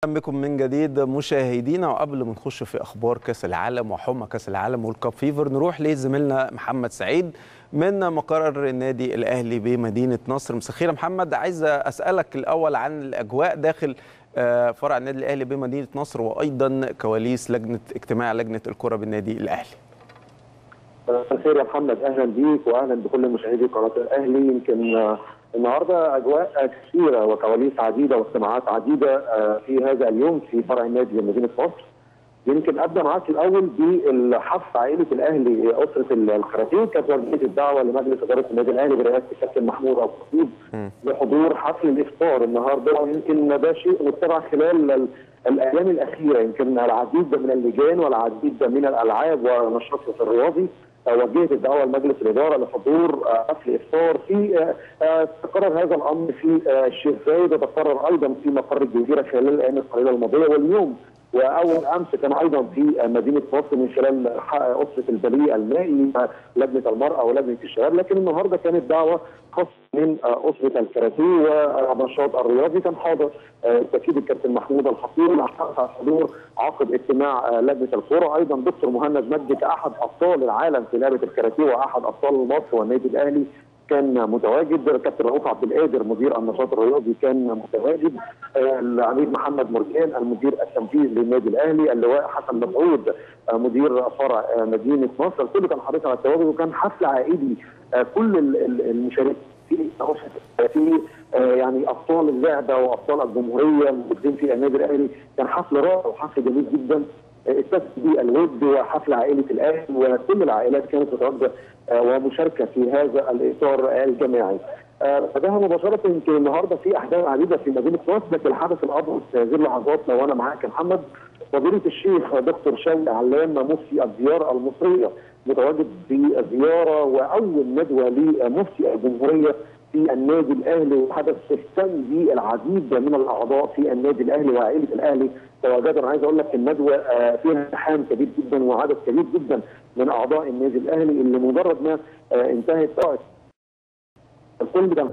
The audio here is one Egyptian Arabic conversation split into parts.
اهلا بكم من جديد مشاهدينا وقبل ما نخش في اخبار كاس العالم وحمى كاس العالم والكاب فيفر نروح لزميلنا محمد سعيد من مقر النادي الاهلي بمدينه نصر مسخير محمد عايز اسالك الاول عن الاجواء داخل فرع النادي الاهلي بمدينه نصر وايضا كواليس لجنه اجتماع لجنه الكره بالنادي الاهلي الخير يا محمد اهلا بيك واهلا بكل مشاهدي قناه الاهلي يمكن النهارده اجواء كثيره وكواليس عديده واجتماعات عديده في هذا اليوم في فرع النادي بمدينه نصر. يمكن ابدا معاك الاول بالحث عائله الاهلي اسره الكاراتيه كانت وجهه الدعوه لمجلس اداره النادي الاهلي برئاسه الكابتن محمود ابو خطيب لحضور حفل الافطار النهارده ويمكن ده شيء متبع خلال الايام الاخيره يمكن العديد من اللجان والعديد من الالعاب ونشاط الرياضي وجهت الدعوه لمجلس الاداره لحضور حفل افطار في تكرر هذا الامر في الشيخ زايد وتكرر ايضا في مقر الجزيره خلال الايام القليله الماضيه واليوم واول امس كان ايضا في مدينه نصر من خلال اسره البريء المائي لجنه المراه ولجنه الشباب لكن النهارده كانت دعوه خاصه من اسره الكاراتيه والنشاط الرياضي كان حاضر بالتاكيد الكابتن محمود الخطيب على حضور عقب اجتماع لجنه الكوره ايضا دكتور مهند مجدي كاحد ابطال العالم في لعبه الكاراتيه واحد ابطال مصر والنادي الاهلي كان متواجد الكابتن رؤوف عبد القادر مدير النشاط الرياضي كان متواجد العميد محمد مرجان المدير التنفيذي للنادي الاهلي اللواء حسن مسعود مدير فرع مدينه نصر الكل كان حريص على التواجد وكان حفل عائلي كل المشاركين في في يعني ابطال اللعبه وابطال الجمهوريه الموجودين في النادي الاهلي كان حفل رائع وحفل جميل جدا اتسم به الود وحفل عائله الاهلي وكل العائلات كانت متواجده ومشاركه في هذا الاطار الجماعي. بعدها مباشره يمكن النهارده في احداث عديده في مدينه نصر لكن الحدث الابرز في هذه اللحظات لو انا معاك يا محمد فضيله الشيخ دكتور شوقي علام مفتي الزياره المصريه متواجد في زياره واول ندوه لمفتي الجمهوريه في النادي الاهلي وحدث اهتم به العديد من الاعضاء في النادي الاهلي وعائله الاهلي تواجدوا انا عايز اقول لك الندوه فيها زحام كبير جدا وعدد كبير جدا من اعضاء النادي الاهلي اللي مجرد ما انتهت طاقه الكل ده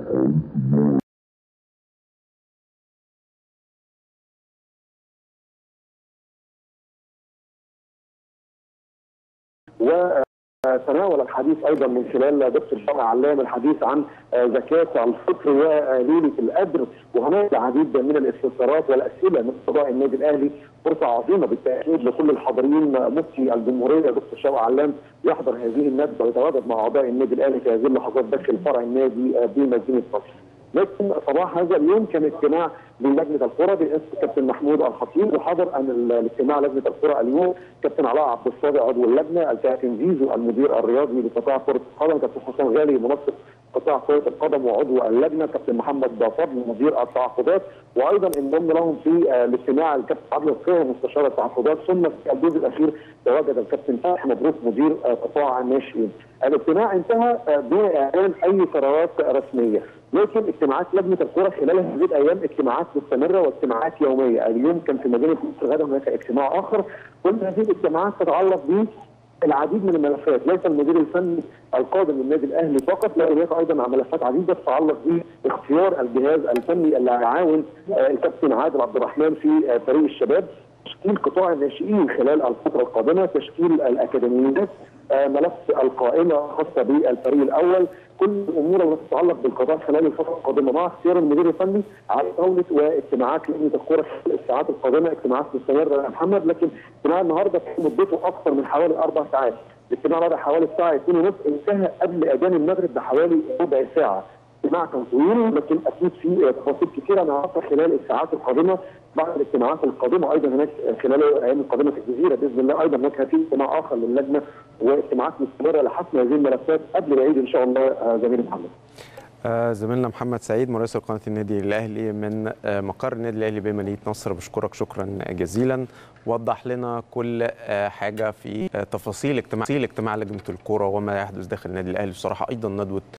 و تناول الحديث ايضا من خلال دكتور شوقي علام الحديث عن زكاه الفطر وليله القدر وهناك العديد من الاستفسارات والاسئله من اعضاء النادي الاهلي فرصه عظيمه بالتاكيد لكل الحاضرين مفتي الجمهوريه دكتور شوقي علام يحضر هذه الندوه ويتواجد مع اعضاء النادي الاهلي في هذه اللحظات داخل فرع النادي بمدينه نصر. لكن صباح هذا اليوم كان اجتماع للجنه الكره برئاسه الكابتن محمود الخطيب وحضر ان الاجتماع لجنه الكره اليوم كابتن علاء عبد الصادق عضو اللجنه الكابتن زيزو المدير الرياضي لقطاع كره القدم كابتن حسام غالي منسق قطاع كره القدم وعضو اللجنه كابتن محمد فضل مدير التعاقدات وايضا انضم لهم في الاجتماع الكابتن عبد القيم مستشار التعاقدات ثم في الجزء الاخير تواجد الكابتن فتحي مبروك مدير قطاع الناشئين. الاجتماع انتهى دون اعلان اي قرارات رسميه لكن اجتماعات لجنه الكره خلال هذه الايام اجتماعات مستمره واجتماعات يوميه، اليوم كان في مدينه مصر غدا هناك اجتماع اخر، كل هذه الاجتماعات تتعلق ب العديد من الملفات ليس المدير الفني القادم للنادي الاهلي فقط لا هناك ايضا ملفات عديده تتعلق باختيار الجهاز الفني اللي هيعاون الكابتن عادل عبد الرحمن في فريق الشباب تشكيل قطاع الناشئين خلال الفتره القادمه تشكيل الاكاديميات ملف القائمه خاصه بالفريق الاول كل الامور التي تتعلق بالقضاء خلال الفتره القادمه مع اختيار المدير الفني على طاوله واجتماعات لجنه الكوره خلال الساعات القادمه اجتماعات مستمره يا محمد لكن اجتماع النهارده مدته اكثر من حوالي اربع ساعات الاجتماع بدا حوالي الساعه 2:30 انتهى قبل اذان المغرب بحوالي ربع ساعه اجتماع كان طويل لكن اكيد في تفاصيل كثيره نعرفها خلال الساعات القادمه بعد الاجتماعات القادمه ايضا هناك خلال الايام القادمه في الجزيره باذن الله ايضا هناك في اجتماع اخر للجنه واجتماعات مستمره لحسم هذه الملفات قبل العيد ان شاء الله زميلي محمد. آه زميلنا محمد سعيد مراسل قناه النادي الاهلي من آه مقر النادي الاهلي بمدينه نصر بشكرك شكرا جزيلا وضح لنا كل آه حاجه في تفاصيل اجتماع اجتماع لجنه الكوره وما يحدث داخل النادي الاهلي بصراحه ايضا ندوه